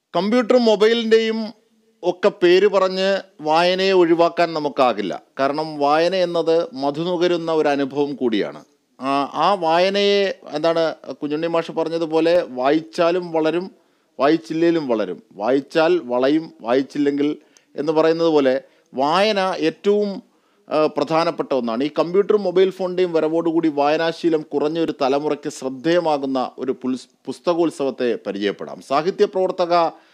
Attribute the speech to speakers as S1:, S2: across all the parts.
S1: കമ്പ്യൂട്ടറും മൊബൈലിൻ്റെയും ഒക്കെ പേര് പറഞ്ഞ് വായനയെ ഒഴിവാക്കാൻ നമുക്കാകില്ല കാരണം വായന എന്നത് മധുനുകരുന്ന ഒരു അനുഭവം കൂടിയാണ് ആ ആ വായനയെ എന്താണ് കുഞ്ഞുണ്ണി മാഷ് പറഞ്ഞതുപോലെ വായിച്ചാലും വളരും വായിച്ചില്ലേലും വളരും വായിച്ചാൽ വളയും വായിച്ചില്ലെങ്കിൽ എന്ന് പറയുന്നത് പോലെ വായന ഏറ്റവും ആ, പ്രധാനപ്പെട്ട ഒന്നാണ് ഈ കമ്പ്യൂട്ടറും മൊബൈൽ ഫോണിൻ്റെയും വരവോടുകൂടി വായനാശീലം കുറഞ്ഞ ഒരു തലമുറയ്ക്ക് ശ്രദ്ധേയമാകുന്ന ഒരു പുൽസ് പുസ്തകോത്സവത്തെ പരിചയപ്പെടാം സാഹിത്യ പ്രവർത്തക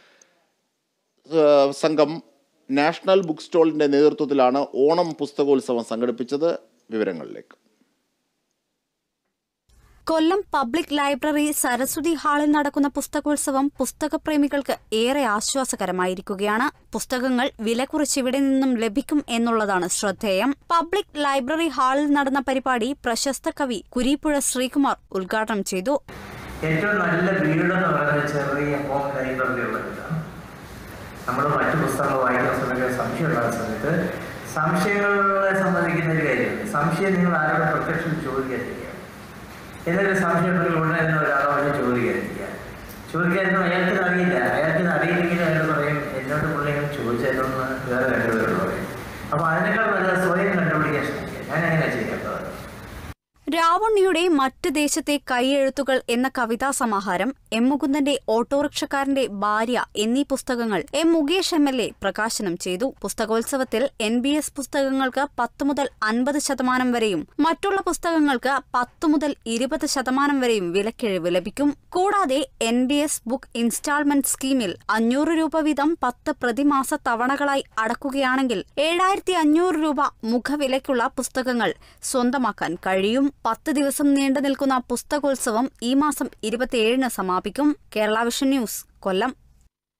S1: ഏഹ് സംഘം നാഷണൽ ബുക്ക് സ്റ്റോളിൻ്റെ നേതൃത്വത്തിലാണ് ഓണം പുസ്തകോത്സവം സംഘടിപ്പിച്ചത് വിവരങ്ങളിലേക്ക്
S2: കൊല്ലം പബ്ലിക് ലൈബ്രറി സരസ്വതി ഹാളിൽ നടക്കുന്ന പുസ്തകോത്സവം പുസ്തകപ്രേമികൾക്ക് ഏറെ ആശ്വാസകരമായിരിക്കുകയാണ് പുസ്തകങ്ങൾ വില കുറച്ച് ഇവിടെ നിന്നും ലഭിക്കും എന്നുള്ളതാണ് ശ്രദ്ധേയം പബ്ലിക് ലൈബ്രറി ഹാളിൽ നടന്ന പരിപാടി പ്രശസ്ത കവി കുരീപ്പുഴ ശ്രീകുമാർ ഉദ്ഘാടനം ചെയ്തു
S3: ഏറ്റവും നല്ല വീടെന്ന് പറയുന്നത് ചെറിയ ഹോം ലൈബ്രറി ഉള്ള വീടാണ് നമ്മൾ മറ്റു പുസ്തകങ്ങൾ വായിക്കുന്ന സമയത്ത് സംശയം ഉണ്ടാകുന്ന സമയത്ത് സംശയങ്ങളെ സംബന്ധിക്കുന്ന ഒരു കാര്യമുണ്ട് സംശയം നിങ്ങൾ ആരോട് പ്രത്യക്ഷം ചോദിക്കാതിരിക്കുക എന്തെങ്കിലും സംശയം ഉണ്ടെങ്കിൽ ഉടനെ തന്നെ ഒരാളോട് ചോദിക്കാതിരിക്കുക ചോദിക്കാതിരുന്ന അയാൾക്ക് അറിയില്ല അയാൾക്ക് അറിയില്ലെങ്കിൽ അയാൾ പറയും എന്നോട് പുള്ളികൾ ചോദിച്ചതെന്ന് വേറെ രണ്ടുപേരോട് പറയും അപ്പോൾ അതിനേക്കാൾ നല്ല സ്വയം കണ്ടുപിടിക്കാൻ ശ്രമിക്കുക ഞാൻ എങ്ങനെയാണ് ചെയ്യാത്തത്
S2: രാവണ്ണിയുടെ മറ്റ് ദേശത്തെ കൈയെഴുത്തുകൾ എന്ന കവിതാ സമാഹാരം എം മുകുന്ദന്റെ ഓട്ടോറിക്ഷക്കാരന്റെ ഭാര്യ എന്നീ പുസ്തകങ്ങൾ M Mukesh M L A പ്രകാശനം ചെയ്തു പുസ്തകോത്സവത്തിൽ എൻ ബി എസ് പുസ്തകങ്ങൾക്ക് പത്ത് മുതൽ അൻപത് ശതമാനം വരെയും മറ്റുള്ള പുസ്തകങ്ങൾക്ക് പത്ത് മുതൽ ഇരുപത് ശതമാനം വരെയും വിലക്കിഴിവ് ലഭിക്കും കൂടാതെ N B S book instalment സ്കീമിൽ അഞ്ഞൂറ് രൂപ വീതം പത്ത് പ്രതിമാസ തവണകളായി അടക്കുകയാണെങ്കിൽ ഏഴായിരത്തി അഞ്ഞൂറ് രൂപ മുഖവിലയ്ക്കുള്ള പുസ്തകങ്ങൾ സ്വന്തമാക്കാൻ കഴിയും പത്ത് ദിവസം നീണ്ടു നിൽക്കുന്ന പുസ്തകോത്സവം ഈ മാസം ഇരുപത്തിയേഴിന് സമാപിക്കും കേരള വിഷൻ ന്യൂസ് കൊല്ലം